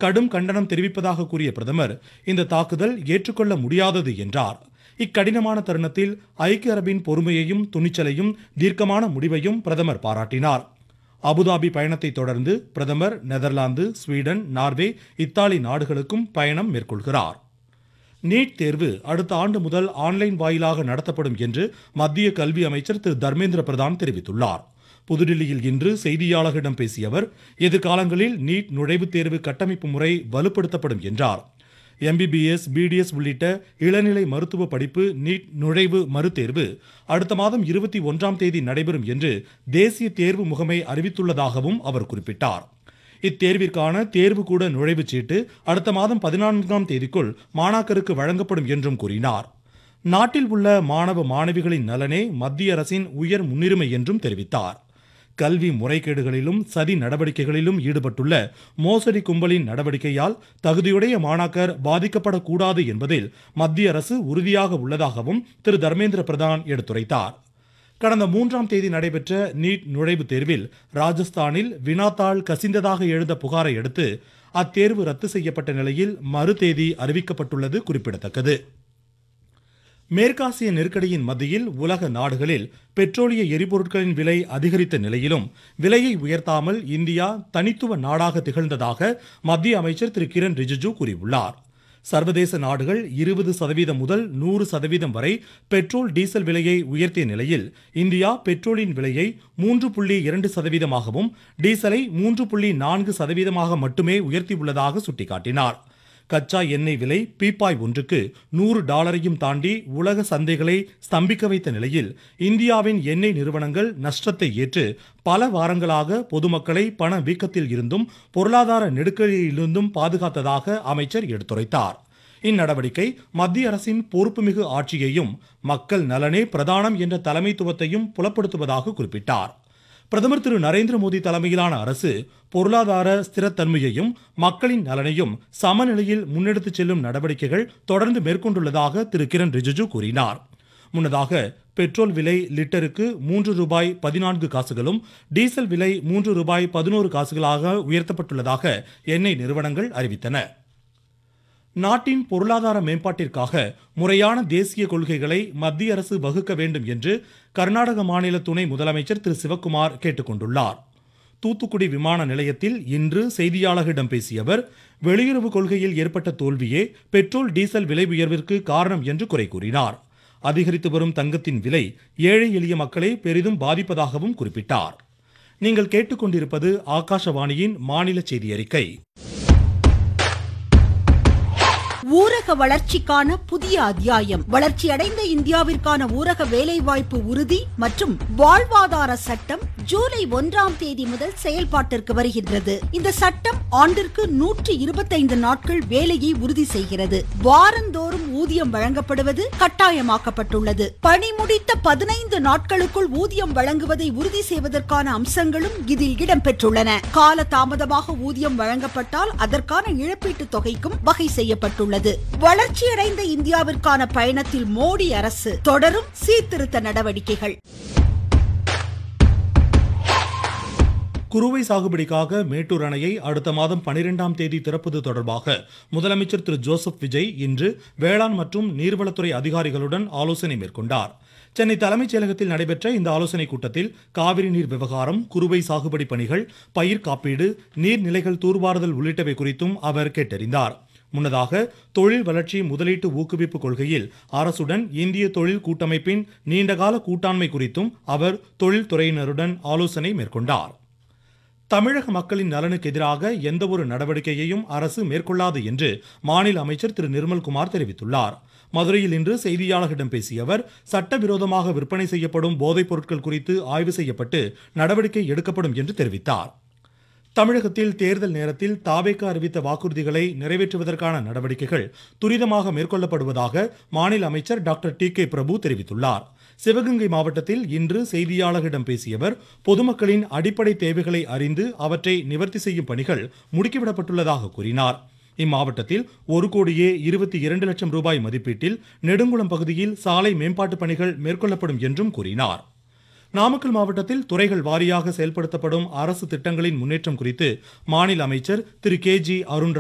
கடும் கண்டனம் தெரிவிப்பதாக கூறிய பிரதமர் இந்த தாக்குதல் ஏற்றுக்கொள்ள முடியாதது என்றார் இக்கடினமான தருணத்தில் ஐக்கிய அரபின் பொறுமையையும் துணிச்சலையும் தீர்க்கமான முடிவையும் பிரதமர் பாராட்டினார் அபுதாபி பயணத்தை தொடர்ந்து பிரதமர் நெதர்லாந்து ஸ்வீடன் நார்வே இத்தாலி நாடுகளுக்கும் பயணம் மேற்கொள்கிறார் நீட் தேர்வு அடுத்த ஆண்டு முதல் ஆன்லைன் வாயிலாக நடத்தப்படும் என்று மத்திய கல்வி அமைச்சர் திரு தர்மேந்திர பிரதான் தெரிவித்துள்ளார் புதுடில்லியில் இன்று செய்தியாளர்களிடம் பேசிய அவர் எதிர்காலங்களில் நீட் நுழைவுத் தேர்வு கட்டமைப்பு முறை வலுப்படுத்தப்படும் என்றார் எம்பிபிஎஸ் பிடிஎஸ் உள்ளிட்ட இளநிலை மருத்துவ படிப்பு நீட் நுழைவு மறுதேர்வு அடுத்த மாதம் இருபத்தி ஒன்றாம் தேதி நடைபெறும் என்று தேசிய தேர்வு முகமை அறிவித்துள்ளதாகவும் அவர் குறிப்பிட்டார் இத்தேர்விற்கான தேர்வு கூட நுழைவுச் சீட்டு அடுத்த மாதம் பதினான்காம் தேதிக்குள் மாணாக்கருக்கு வழங்கப்படும் என்றும் கூறினார் நாட்டில் உள்ள மாணவ மாணவிகளின் நலனே மத்திய அரசின் உயர் முன்னுரிமை என்றும் தெரிவித்தார் கல்வி முறைகேடுகளிலும் சதி நடவடிக்கைகளிலும் ஈடுபட்டுள்ள மோசடி கும்பலின் நடவடிக்கையால் தகுதியுடைய மாணாக்கர் பாதிக்கப்படக்கூடாது என்பதில் மத்திய அரசு உறுதியாக உள்ளதாகவும் திரு தர்மேந்திர பிரதான் எடுத்துரைத்தார் கடந்த மூன்றாம் தேதி நடைபெற்ற நீட் நுழைவுத் தேர்வில் ராஜஸ்தானில் வினாத்தாள் கசிந்ததாக எழுந்த புகாரை அடுத்து அத்தேர்வு ரத்து செய்யப்பட்ட நிலையில் மறு தேதி அறிவிக்கப்பட்டுள்ளது குறிப்பிடத்தக்கது மேற்காசிய நெருக்கடியின் மத்தியில் உலக நாடுகளில் பெட்ரோலிய எரிபொருட்களின் விலை அதிகரித்த நிலையிலும் விலையை உயர்த்தாமல் இந்தியா தனித்துவ நாடாக திகழ்ந்ததாக மத்திய அமைச்சர் திரு கிரண் ரிஜிஜு கூறியுள்ளார் சர்வதேச நாடுகள் இருபது சதவீதம் முதல் நூறு சதவீதம் வரை பெட்ரோல் டீசல் விலையை உயர்த்திய நிலையில் இந்தியா பெட்ரோலின் விலையை மூன்று புள்ளி இரண்டு சதவீதமாகவும் டீசலை மூன்று புள்ளி நான்கு சதவீதமாக மட்டுமே உயர்த்தியுள்ளதாக சுட்டிக்காட்டினார் கச்சா எண்ணெய் விலை பீப்பாய் ஒன்றுக்கு நூறு டாலரையும் தாண்டி உலக சந்தைகளை ஸ்தம்பிக்க வைத்த நிலையில் இந்தியாவின் எண்ணெய் நிறுவனங்கள் நஷ்டத்தை ஏற்று பல வாரங்களாக பொதுமக்களை பண வீக்கத்தில் இருந்தும் பொருளாதார நெருக்கடியிலிருந்தும் பாதுகாத்ததாக அமைச்சர் எடுத்துரைத்தார் இந்நடவடிக்கை மத்திய அரசின் பொறுப்புமிகு ஆட்சியையும் மக்கள் நலனே பிரதானம் என்ற தலைமைத்துவத்தையும் புலப்படுத்துவதாக குறிப்பிட்டார் பிரதமர் திரு நரேந்திர மோடி தலைமையிலான அரசு பொருளாதார ஸ்திரத்தன்மையையும் மக்களின் நலனையும் சமநிலையில் முன்னெடுத்துச் செல்லும் நடவடிக்கைகள் தொடர்ந்து மேற்கொண்டுள்ளதாக திரு கிரண் ரிஜிஜு கூறினார் முன்னதாக பெட்ரோல் விலை லிட்டருக்கு மூன்று ரூபாய் பதினான்கு காசுகளும் டீசல் விலை மூன்று ரூபாய் பதினோரு காசுகளாக உயர்த்தப்பட்டுள்ளதாக எண்ணெய் நிறுவனங்கள் அறிவித்தன நாட்டின் பொருளாதார மேம்பாட்டிற்காக முறையான தேசிய கொள்கைகளை மத்திய அரசு வகுக்க வேண்டும் என்று கர்நாடக மாநில துணை முதலமைச்சர் திரு சிவக்குமார் கேட்டுக்கொண்டுள்ளார் தூத்துக்குடி விமான நிலையத்தில் இன்று செய்தியாளர்களிடம் பேசிய அவர் வெளியுறவு கொள்கையில் ஏற்பட்ட தோல்வியே பெட்ரோல் டீசல் விலை உயர்விற்கு காரணம் என்று குறை கூறினார் அதிகரித்து வரும் தங்கத்தின் விலை ஏழை எளிய மக்களை பெரிதும் பாதிப்பதாகவும் குறிப்பிட்டார் நீங்கள் கேட்டுக்கொண்டிருப்பது ஆகாஷவாணியின் மாநில செய்தி அறிக்கை ஊரக வளர்ச்சிக்கான புதிய அத்தியாயம் வளர்ச்சியடைந்த இந்தியாவிற்கான ஊரக வேலைவாய்ப்பு உறுதி மற்றும் வாழ்வாதார சட்டம் ஜூலை ஒன்றாம் தேதி முதல் செயல்பாட்டிற்கு வருகின்றது இந்த சட்டம் ஆண்டிற்கு நூற்றி இருபத்தைந்து நாட்கள் வேலையை உறுதி செய்கிறது வாரந்தோறும் ஊதியம் வழங்கப்படுவது கட்டாயமாக்கப்பட்டுள்ளது பணி முடித்த பதினைந்து நாட்களுக்குள் ஊதியம் வழங்குவதை உறுதி செய்வதற்கான அம்சங்களும் இதில் இடம்பெற்றுள்ளன கால தாமதமாக ஊதியம் வழங்கப்பட்டால் அதற்கான இழப்பீட்டுத் தொகைக்கும் வகை செய்யப்பட்டுள்ளது உள்ளது வளர்ச்சியடைந்த இந்தியாவிற்கான பயணத்தில் மோடி அரசு தொடரும் சீர்திருத்த நடவடிக்கைகள் குறுவை சாகுபடிக்காக மேட்டூர் அணையை அடுத்த மாதம் பனிரெண்டாம் தேதி திறப்பது தொடர்பாக முதலமைச்சர் திரு ஜோசப் விஜய் இன்று வேளாண் மற்றும் நீர்வளத்துறை அதிகாரிகளுடன் ஆலோசனை மேற்கொண்டார் சென்னை தலைமைச் செயலகத்தில் நடைபெற்ற இந்த ஆலோசனைக் கூட்டத்தில் காவிரி நீர் விவகாரம் குறுவை சாகுபடி பணிகள் பயிர் காப்பீடு நீர்நிலைகள் தூர்வாறுதல் உள்ளிட்டவை குறித்தும் அவர் கேட்டறிந்தார் முன்னதாக தொழில் வளர்ச்சி முதலீட்டு ஊக்குவிப்பு கொள்கையில் அரசுடன் இந்திய தொழில் கூட்டமைப்பின் நீண்டகால கூட்டாண்மை குறித்தும் அவர் தொழில்துறையினருடன் ஆலோசனை மேற்கொண்டார் தமிழக மக்களின் நலனுக்கு எதிராக எந்தவொரு நடவடிக்கையையும் அரசு மேற்கொள்ளாது என்று மாநில அமைச்சர் திரு நிர்மல்குமார் தெரிவித்துள்ளார் மதுரையில் இன்று செய்தியாளர்களிடம் பேசிய அவர் சட்டவிரோதமாக விற்பனை செய்யப்படும் போதைப் பொருட்கள் குறித்து ஆய்வு செய்யப்பட்டு நடவடிக்கை எடுக்கப்படும் என்று தெரிவித்தார் தமிழகத்தில் தேர்தல் நேரத்தில் தாவேக்க அறிவித்த வாக்குறுதிகளை நிறைவேற்றுவதற்கான நடவடிக்கைகள் துரிதமாக மேற்கொள்ளப்படுவதாக மாநில அமைச்சர் டாக்டர் டி கே பிரபு தெரிவித்துள்ளார் சிவகங்கை மாவட்டத்தில் இன்று செய்தியாளர்களிடம் பேசிய அவர் பொதுமக்களின் அடிப்படை தேவைகளை அறிந்து அவற்றை நிவர்த்தி செய்யும் பணிகள் முடுக்கிவிடப்பட்டுள்ளதாக கூறினார் இம்மாவட்டத்தில் ஒரு கோடியே இருபத்தி இரண்டு லட்சம் ரூபாய் மதிப்பீட்டில் நெடுங்குளம் பகுதியில் சாலை மேம்பாட்டு பணிகள் மேற்கொள்ளப்படும் என்றும் கூறினார் நாமக்கல் மாவட்டத்தில் துறைகள் வாரியாக செயல்படுத்தப்படும் அரசு திட்டங்களின் முன்னேற்றம் குறித்து மாநில அமைச்சர் திரு கே ஜி அருண்